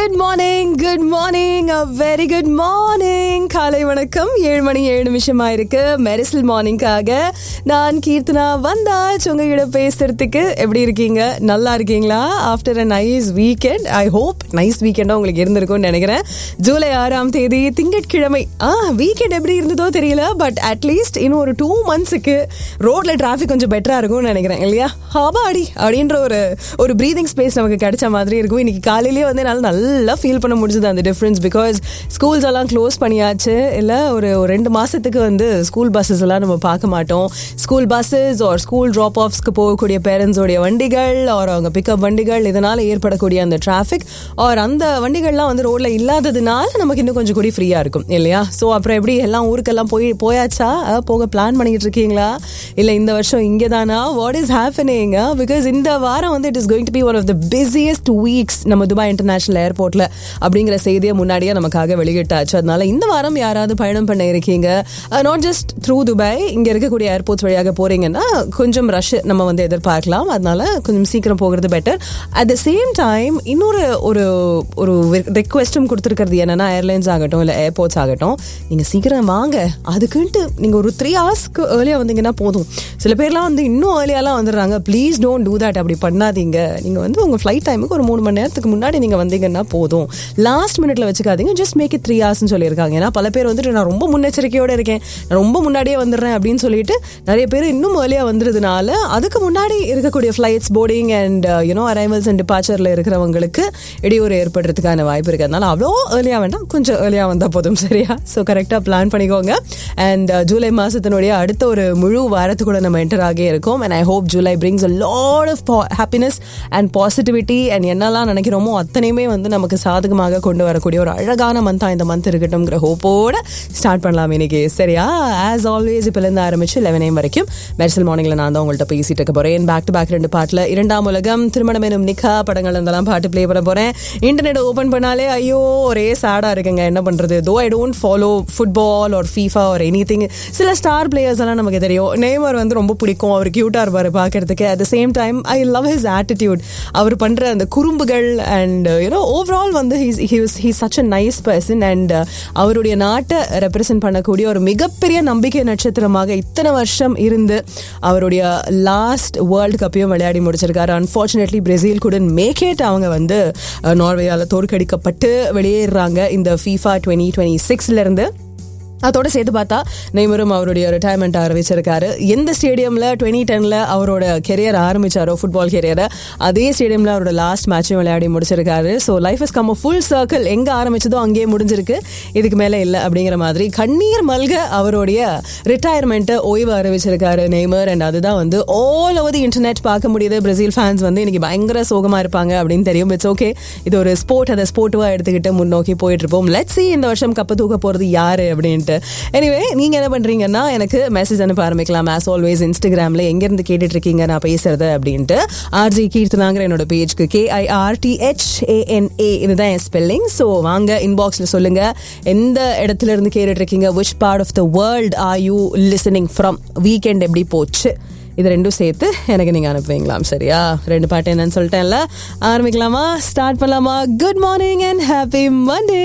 good morning good morning uh very good morning காலை வணக்கம் ஏழு மணி ஏழு நிமிஷமா இருக்கு மெரிசல் மார்னிங்காக நான் கீர்த்தனா வந்தாச்சு உங்ககிட்ட பேசுறதுக்கு எப்படி இருக்கீங்க நல்லா இருக்கீங்களா after uh nice weekend I hope nice வீக்கெண்டா உங்களுக்கு இருந்திருக்கும்னு நினைக்கிறேன் ஜூலை ஆறாம் தேதி திங்கட்கிழமை ஆ வீக்கெண்ட் எப்படி இருந்ததோ தெரியல பட் அட்லீஸ்ட் இன்னும் ஒரு டூ மந்த்ஸுக்கு ரோட்ல டிராஃபிக் கொஞ்சம் பெட்டரா இருக்கும்னு நினைக்கிறேன் இல்லையா ஹாபாடி அப்படின்ற ஒரு ஒரு ப்ரீதிங் ஸ்பேஸ் நமக்கு கிடைச்ச மாதிரி இருக்கும் இன்னைக்கு காலையிலேயே வந்து என்னால் நல்லா ஃபீல் பண்ண முடிஞ்சது அந்த டிஃப்ரென்ஸ் பிகாஸ் ஸ்கூல்ஸ் எல்லாம் க்ளோஸ் பண்ணியாச்சு இல்லை ஒரு ஒரு ரெண்டு மாசத்துக்கு வந்து ஸ்கூல் பஸ்ஸஸ் எல்லாம் நம்ம பார்க்க மாட்டோம் ஸ்கூல் பஸ்ஸஸ் ஒரு ஸ்கூல் ட்ராப் ஆஃப்ஸ்க்கு போகக்கூடிய பேரண்ட்ஸோடைய வண்டிகள் ஒரு அவங்க பிக்கப் வண்டிகள் இதனால ஏற்படக்கூடிய அந்த டிராஃபிக் ஒரு அந்த வண்டிகள்லாம் வந்து ரோட்ல இல்லாததுனால நமக்கு இன்னும் கொஞ்சம் கூடி ஃப்ரீயா இருக்கும் இல்லையா ஸோ அப்புறம் எப்படி எல்லாம் ஊருக்கெல்லாம் போய் போயாச்சா அஹ், போக பிளான் பண்ணிட்டு இருக்கீங்களா இல்ல இந்த வருஷம் இங்கே தானா வாட் இஸ் ஹேப்பனிங் பிகாஸ் இந்த வாரம் வந்து it is going to be one of the busiest weeks நம்ம துபாய் இன்டர்நேஷனல் ஏர்போர்ட்ல அப்படிங்கிற செய்தியை முன்னாடியே நமக்காக வெளியிட்டாச்சு அதனால இந்த வாரம் யாராவது பயணம் பண்ண இருக்கீங்க நாட் ஜஸ்ட் த்ரூ துபாய் இங்க இருக்கக்கூடிய ஏர்போர்ட்ஸ் வழியாக போறீங்கன்னா கொஞ்சம் ரஷ் நம்ம வந்து எதிர்பார்க்கலாம் அதனால கொஞ்சம் சீக்கிரம் போகிறது better at the same time இன்னொரு ஒரு ஒரு ரெக்வெஸ்டும் கொடுத்துருக்கிறது என்னன்னா ஏர்லைன்ஸ் ஆகட்டும் இல்லை ஏர்போர்ட்ஸ் ஆகட்டும் நீங்க சீக்கிரம் வாங்க அதுக்குன்ட்டு நீங்க ஒரு த்ரீ ஹவர்ஸ்க்கு ஏர்லியா வந்தீங்கன்னா போதும் சில பேர்லாம் வந்து இன்னும் ஏர்லியாலாம் வந்துடுறாங்க ப்ளீஸ் டோன்ட் டூ தட் அப்படி பண்ணாதீங்க நீங்க வந்து உங்க ஃப்ளைட் டைமுக்கு ஒரு மூணு மணி நேரத்துக்கு முன்னாடி நீங்க வந்தீங்கன்னா போதும் லாஸ்ட் மினிட்ல வச்சுக்காதீங்க ஜஸ்ட் மேக் இட் த்ரீ ஹவர்ஸ்னு சொல்லியிருக்காங்க ஏன்னா பல பேர் வந்துட்டு நான் ரொம்ப முன்னெச்சரிக்கையோட இருக்கேன் நான் ரொம்ப முன்னாடியே வந்துடுறேன் அப்படின்னு சொல்லிட்டு நிறைய பேர் இன்னும் ஏர்லியா வந்துருதுனால அதுக்கு முன்னாடி இருக்கக்கூடிய flights boarding and you know arrivals and டிபார்ச்சர்ல இருக்கிறவங்களுக்கு இடையூறு ஏற்படுறதுக்கான வாய்ப்பு இருக்கு அதனால அவ்வளோ ஏர்லியா வேண்டாம் கொஞ்சம் ஏர்லியா வந்தா போதும் சரியா ஸோ கரெக்டாக பிளான் பண்ணிக்கோங்க அண்ட் ஜூலை மாசத்தினுடைய அடுத்த ஒரு முழு வாரத்துக்குள்ள நம்ம என்டர் ஆகி இருக்கோம் and I hope July brings a lot of happiness and positivity and என்னெல்லாம் நினைக்கிறோமோ அத்தனையுமே வந்து நமக்கு சாதகமாக கொண்டு வரக்கூடிய ஒரு அழகான மந்தா இந்த மந்த் இருக்கட்டும்ங்கிற ஹோப்போட ஸ்டார்ட் பண்ணலாம் இன்னைக்கு சரியா ஆஸ் ஆல்வேஸ் இருந்து ஆரம்பிச்சு லெவன் ஏம் வரைக்கும் மெர்சல் மார்னிங்ல நான் தான் உங்கள்கிட்ட பேசிட்டு இருக்க போறேன் பேக் டு பேக் ரெண்டு பாட்டுல இரண்டாம் உலகம் திருமணம் எனும் நிக்கா படங்கள் இருந்தெல்லாம் பாட்டு ப்ளே பண்ண போறேன் இன்டர்நெட் ஓபன் பண்ணாலே ஐயோ ஒரே சேடா இருக்குங்க என்ன பண்றது though I don't follow football ஒரு ஃபீஃபா ஒரு எனி சில ஸ்டார் பிளேயர்ஸ் எல்லாம் நமக்கு தெரியும் நேமர் வந்து ரொம்ப பிடிக்கும் அவர் கியூட்டா இருப்பாரு பாக்குறதுக்கு at the same time I love his attitude அவர் பண்ற அந்த குறும்புகள் அண்ட் யூனோ ஓவரால் வந்து he's such a nice person and அவருடைய நாட்டை ரெப்ரசென்ட் பண்ணக்கூடிய ஒரு மிகப்பெரிய நம்பிக்கை நட்சத்திரமாக இத்தனை வருஷம் இருந்து அவருடைய லாஸ்ட் வேர்ல்டு கப்பையும் விளையாடி முடிச்சிருக்காரு unfortunately Brazil couldn't make it அவங்க வந்து அஹ், நார்வேயால தோற்கடிக்கப்பட்டு வெளியேறாங்க இந்த ஃபீஃபா டுவெண்ட்டி டுவெண்ட்டி சிக்ஸ்ல இருந்து அதோட சேர்த்து பார்த்தா நெய்மரும் அவருடைய ரிட்டையர்மெண்ட் ஆரம்பிச்சிருக்காரு எந்த ஸ்டேடியம்ல டுவெண்ட்டி டென்ல அவரோட கெரியர் ஆரம்பிச்சாரோ ஃபுட்பால் கெரியரை அதே ஸ்டேடியம்ல அவரோட லாஸ்ட் மேட்சும் விளையாடி முடிச்சிருக்காரு so life is come full circle எங்க ஆரம்பிச்சதோ அங்கேயே முடிஞ்சிருக்கு இதுக்கு மேல இல்லை அப்படிங்கிற மாதிரி கண்ணீர் மல்க அவருடைய ரிட்டையர்மெண்ட்டை ஓய்வு அறிவிச்சிருக்காரு நெய்மர் அண்ட் அதுதான் வந்து ஆல் ஓவர் தி இன்டர்நெட் பார்க்க முடியுது பிரேசில் ஃபேன்ஸ் வந்து இன்னைக்கு பயங்கர சோகமா இருப்பாங்க அப்படின்னு தெரியும் இட்ஸ் ஓகே இது ஒரு ஸ்போர்ட் அதை ஸ்போர்ட்டுவா எடுத்துக்கிட்டு முன்னோக்கி போயிட்டு இருப்போம் லெட்ஸ் see இந்த வருஷம் கப்பு தூக்க போறது யாரு அப்படின்ட்டு எனிவே நீங்க என்ன பண்றீங்கன்னா எனக்கு மெசேஜ் அனுப்ப ஆரம்பிக்கலாம் ஆஸ் ஆல்வேஸ் இன்ஸ்டாகிராம்ல எங்க இருந்து கேட்டுட்டு இருக்கீங்க நான் பேசுறது அப்படின்ட்டு ஆர்ஜி கீர்த்தனாங்கிற என்னோட பேஜ்க்கு கேஐஆர் டிஹெச் ஏஎன்ஏ இதுதான் என் ஸ்பெல்லிங் ஸோ வாங்க இன்பாக்ஸ்ல சொல்லுங்க எந்த இடத்துல இருந்து கேட்டுட்டு இருக்கீங்க which part of the world are you listening from weekend எப்படி போச்சு இது ரெண்டும் சேர்த்து எனக்கு நீங்க அனுப்புவீங்களாம் சரியா ரெண்டு பாட்டு என்னன்னு சொல்லிட்டேன்ல ஆரம்பிக்கலாமா ஸ்டார்ட் பண்ணலாமா good morning and happy Monday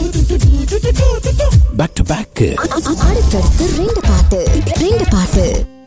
back to back அடுத்தடுத்து ரெண்டு பாட்டு ரெண்டு பாட்டு